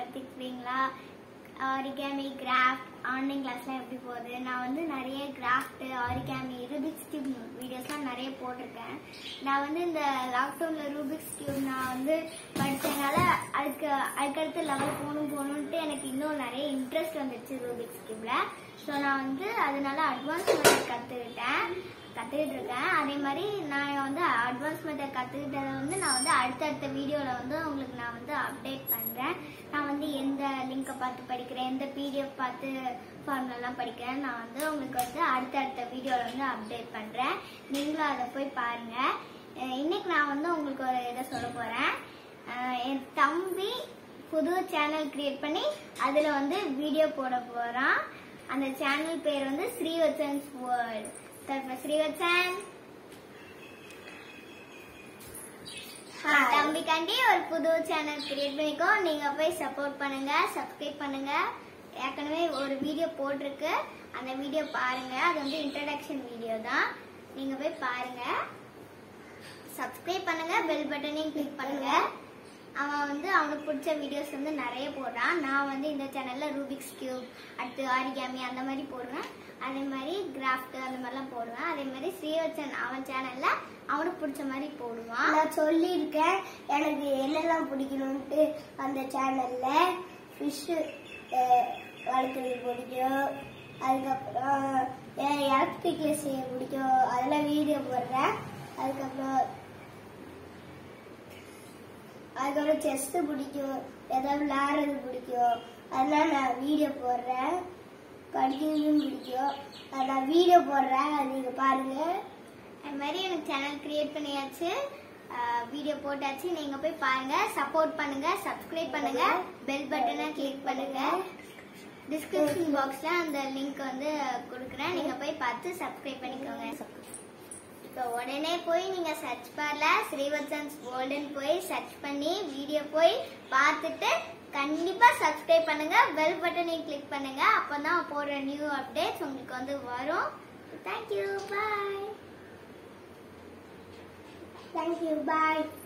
கற்றுக்குறீங்களா origami craft online கிளாஸ்லாம் எப்படி போகுது நான் வந்து நிறைய கிராஃப்ட் ஆரிகாமி ரூபிக்ஸ் கியூப் வீடியோஸ்லாம் நிறைய போட்டிருக்கேன் நான் வந்து இந்த லாக்டவுனில் ரூபிக்ஸ் கியூப் நான் வந்து படித்ததுனால அதுக்கு அதுக்கடுத்து லெவல் போகணும் போகணுன்ட்டு எனக்கு இன்னும் நிறைய இன்ட்ரெஸ்ட் வந்துடுச்சு ரூபிக்ஸ் கியூப்ல ஸோ நான் வந்து அதனால அட்வான்ஸ் மெத்தட் கற்றுக்கிட்டேன் கற்றுக்கிட்டு இருக்கேன் அதே மாதிரி நான் வந்து அட்வான்ஸ் மெத்தட் கற்றுக்கிட்டதை வந்து நான் வந்து அடுத்தடுத்த வீடியோவில் வந்து உங்களுக்கு நான் வந்து அப்டேட் பண்ணுறேன் நான் வந்து எந்த லிங்கை பார்த்து படிக்கிறேன் எந்த பிடிஎஃப் பார்த்து ஃபார்முலாலாம் படிக்கிறேன் நான் வந்து உங்களுக்கு வந்து அடுத்தடுத்த வீடியோவில் வந்து அப்டேட் பண்ணுறேன் நீங்களும் அதை போய் பாருங்கள் இன்னைக்கு நான் வந்து உங்களுக்கு ஒரு இதை சொல்ல போகிறேன் என் தம்பி புது சேனல் கிரியேட் பண்ணி அதில் வந்து வீடியோ போட போகிறான் அந்த சேனல் பேர் வந்து ஸ்ரீவச்சன்ஸ் வேர்ல்ட் தற்ப ஸ்ரீவச்சன் தம்பிக்காண்டி ஒரு புது சேனல் கிரியேட் பண்ணிக்கோ நீங்க போய் சப்போர்ட் பண்ணுங்க சப்ஸ்கிரைப் பண்ணுங்க ஏற்கனவே ஒரு வீடியோ போட்டிருக்கு அந்த வீடியோ பாருங்க அது வந்து இன்ட்ரடக்ஷன் வீடியோ தான் நீங்க போய் பாருங்க சப்ஸ்கிரைப் பண்ணுங்க பெல் பட்டனையும் கிளிக் பண்ணுங்க அவன் வந்து அவனுக்கு பிடிச்ச வீடியோஸ் வந்து நிறைய போடுறான் நான் வந்து இந்த சேனல்ல ரூபிக்ஸ் கியூப் அடுத்து ஆரிகாமி அந்த மாதிரி போடுவேன் அதே மாதிரி கிராஃப்ட் அந்த மாதிரிலாம் போடுவேன் அதே மாதிரி ஸ்ரீவச்சன் அவன் சேனல்ல அவனுக்கு பிடிச்ச மாதிரி போடுவான் நான் சொல்லியிருக்கேன் எனக்கு என்னெல்லாம் பிடிக்கணும்ட்டு அந்த சேனல்ல ஃபிஷ் வளர்க்குறது பிடிக்கும் அதுக்கப்புறம் எலக்ட்ரிக்ல செய்ய பிடிக்கும் அதெல்லாம் வீடியோ போடுறேன் அதுக்கப்புறம் அதுக்கப்புறம் செஸ் பிடிக்கும் ஏதாவது விளையாடுறது பிடிக்கும் அதெல்லாம் நான் வீடியோ போடுறேன் படிக்கிறதும் பிடிக்கும் அது நான் வீடியோ போடுறேன் அது நீங்கள் பாருங்கள் அது மாதிரி எனக்கு சேனல் கிரியேட் பண்ணியாச்சு வீடியோ போட்டாச்சு நீங்க போய் பாருங்க சப்போர்ட் பண்ணுங்க சப்ஸ்கிரைப் பண்ணுங்க பெல் பட்டனை கிளிக் பண்ணுங்க டிஸ்கிரிப்ஷன் பாக்ஸ்ல அந்த லிங்க் வந்து கொடுக்குறேன் நீங்க போய் பார்த்து சப்ஸ்கிரைப் பண்ணிக்கோங்க இப்போ உடனே போய் நீங்க சர்ச் பார்ல ஸ்ரீவத்சன்ஸ் கோல்டன் போய் சர்ச் பண்ணி வீடியோ போய் பார்த்துட்டு கண்டிப்பா சப்ஸ்கிரைப் பண்ணுங்க பெல் பட்டனை கிளிக் பண்ணுங்க அப்பதான் போடுற நியூ அப்டேட்ஸ் உங்களுக்கு வந்து வரும் thank you bye Thank you. Bye.